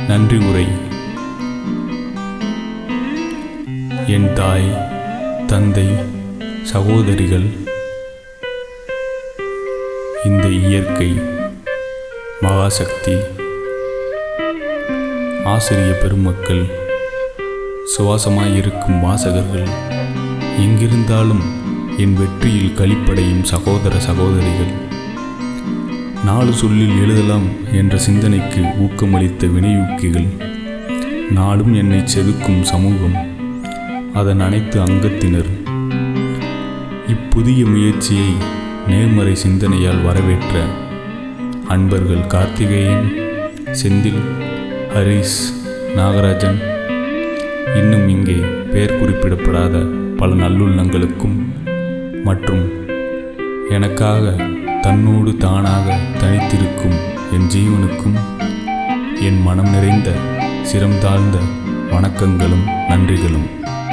நன்றி உரை என் தாய் தந்தை சகோதரிகள் இந்த இயற்கை மகாசக்தி ஆசிரிய பெருமக்கள் சுவாசமாயிருக்கும் வாசகர்கள் எங்கிருந்தாலும் என் வெற்றியில் களிப்படையும் சகோதர சகோதரிகள் நாலு சொல்லில் எழுதலாம் என்ற சிந்தனைக்கு ஊக்கமளித்த வினையூக்கிகள் நாளும் என்னை செதுக்கும் சமூகம் அதன் அனைத்து அங்கத்தினர் இப்புதிய முயற்சியை நேர்மறை சிந்தனையால் வரவேற்ற அன்பர்கள் கார்த்திகேயன் செந்தில் ஹரிஸ் நாகராஜன் இன்னும் இங்கே பெயர் குறிப்பிடப்படாத பல நல்லுள்ளங்களுக்கும் மற்றும் எனக்காக தன்னோடு தானாக தனித்திருக்கும் என் ஜீவனுக்கும் என் மனம் நிறைந்த சிரம் தாழ்ந்த வணக்கங்களும் நன்றிகளும்